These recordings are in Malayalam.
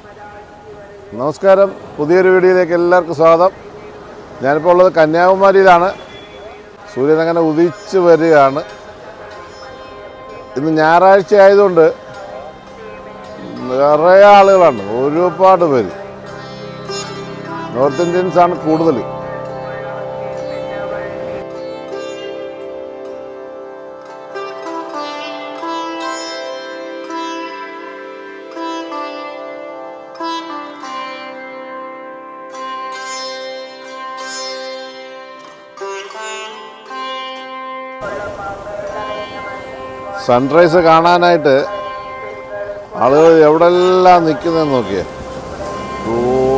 നമസ്കാരം പുതിയൊരു വീഡിയോയിലേക്ക് എല്ലാവർക്കും സ്വാഗതം ഞാനിപ്പോൾ ഉള്ളത് കന്യാകുമാരിയിലാണ് സൂര്യൻ അങ്ങനെ ഉദിച്ച് വരികയാണ് ഇന്ന് ഞായറാഴ്ച ആയതുകൊണ്ട് നിറയെ ആളുകളാണ് ഒരുപാട് പേര് നോർത്ത് ഇന്ത്യൻസ് ആണ് കൂടുതൽ സൺറൈസ് കാണാനായിട്ട് ആളുകൾ എവിടെല്ലാം നിൽക്കുന്നതെന്ന് നോക്കിയേ ഓ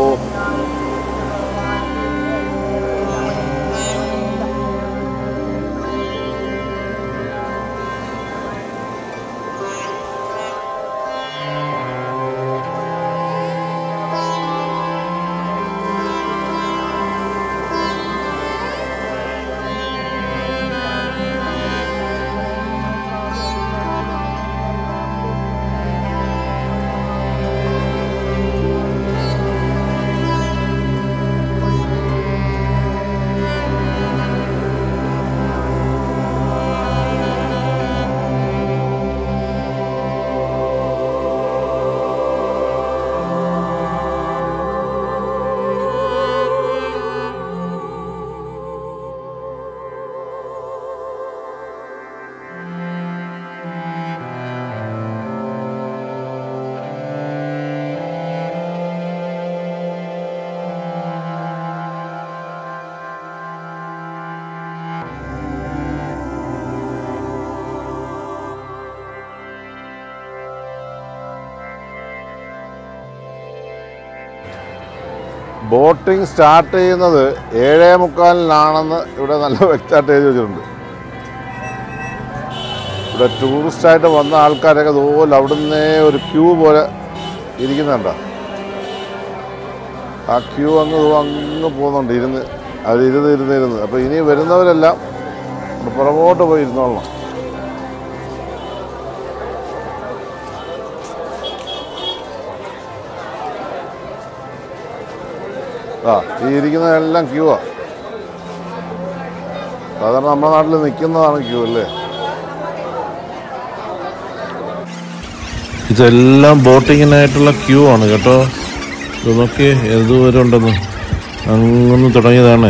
ബോട്ടിംഗ് സ്റ്റാർട്ട് ചെയ്യുന്നത് ഏഴേ മുക്കാലിനാണെന്ന് ഇവിടെ നല്ല വ്യക്തമായിട്ട് എഴുതി വെച്ചിട്ടുണ്ട് ഇവിടെ ടൂറിസ്റ്റായിട്ട് വന്ന ആൾക്കാരൊക്കെ ഇതുപോലെ അവിടുന്ന് ഒരു ക്യൂ പോലെ ഇരിക്കുന്നുണ്ടോ ആ ക്യൂ അങ്ങ് ദൂ അങ്ങ് പോകുന്നുണ്ട് ഇരുന്ന് അവർ ഇരുന്ന് ഇരുന്ന് ഇരുന്ന് അപ്പോൾ ഇനി വരുന്നവരെല്ലാം ഇവിടെ പുറകോട്ട് പോയി ഇരുന്നോളണം ആ ഈ ഇരിക്കുന്നതെല്ലാം ക്യൂ ആ സാധാരണ നമ്മുടെ നാട്ടിൽ നിൽക്കുന്നതാണ് ക്യൂ അല്ലേ ഇതെല്ലാം ബോട്ടിങ്ങിനായിട്ടുള്ള ക്യൂ ആണ് കേട്ടോ ഇത് നോക്കി ഏതുവരെ ഉണ്ടെന്ന് അങ്ങനെ തുടങ്ങിയതാണ്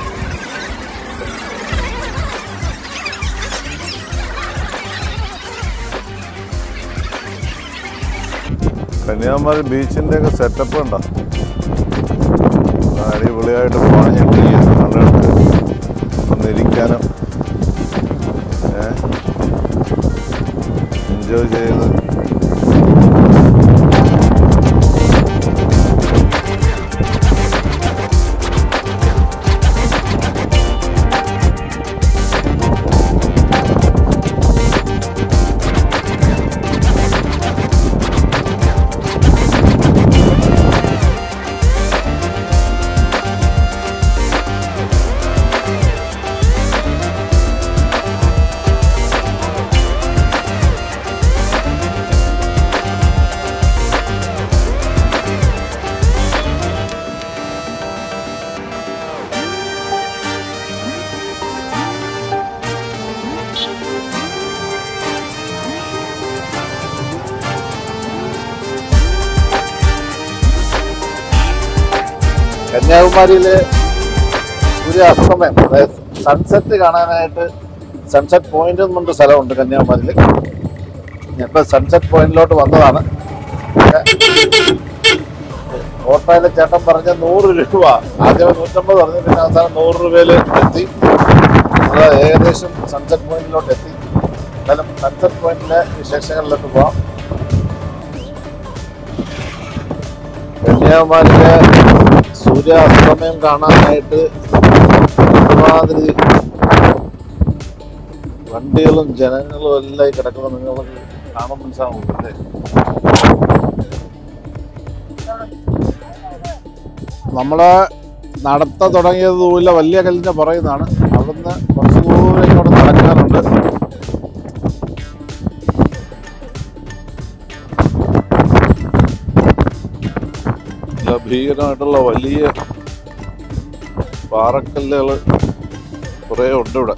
കന്യാകുമാരി ബീച്ചിൻ്റെ ഒക്കെ സെറ്റപ്പ് ഉണ്ടോ അടിപൊളിയായിട്ട് പാഞ്ഞിട്ടിരിക്കുക കണ്ടെടുത്ത് ഒന്നിരിക്കാനും എൻജോയ് ചെയ്ത് കന്യാകുമാരിയിലെ സൂര്യാസ്തമയം അതായത് സൺസെറ്റ് കാണാനായിട്ട് സൺസെറ്റ് പോയിന്റ് എന്ന് പറഞ്ഞ സ്ഥലമുണ്ട് കന്യാകുമാരിയിൽ ഞാനിപ്പോൾ സൺസെറ്റ് പോയിന്റിലോട്ട് വന്നതാണ് ഓട്ടോയിലെ ചേട്ടൻ പറഞ്ഞ നൂറ് രൂപ ആദ്യമേ നൂറ്റമ്പത് പറഞ്ഞു പിന്നെ അവസാനം നൂറ് രൂപയിൽ എത്തി നമ്മൾ ഏകദേശം സൺസെറ്റ് പോയിന്റിലോട്ട് എത്തി എന്തായാലും സൺസെറ്റ് പോയിന്റിലെ വിശേഷങ്ങളിലേക്ക് പോവാം കന്യാകുമാരിയിലെ സൂര്യാസ്തമയം കാണാനായിട്ട് ഒരുമാതിരി വണ്ടികളും ജനങ്ങളും എല്ലാം ഈ കിടക്കുന്നത് നിങ്ങൾക്ക് കാണാൻ മനസ്സിലാവും അല്ലേ നമ്മള് നടത്ത തുടങ്ങിയത് ദൂല വലിയ കല്ലിന്റെ പുറയുന്നതാണ് അവിടുന്ന് കുറച്ച് ദൂരം ഇങ്ങോട്ട് നടക്കാനുണ്ട് നല്ല ഭീകരമായിട്ടുള്ള വലിയ പാറക്കല്ലുകൾ കുറേ ഉണ്ട് ഇവിടെ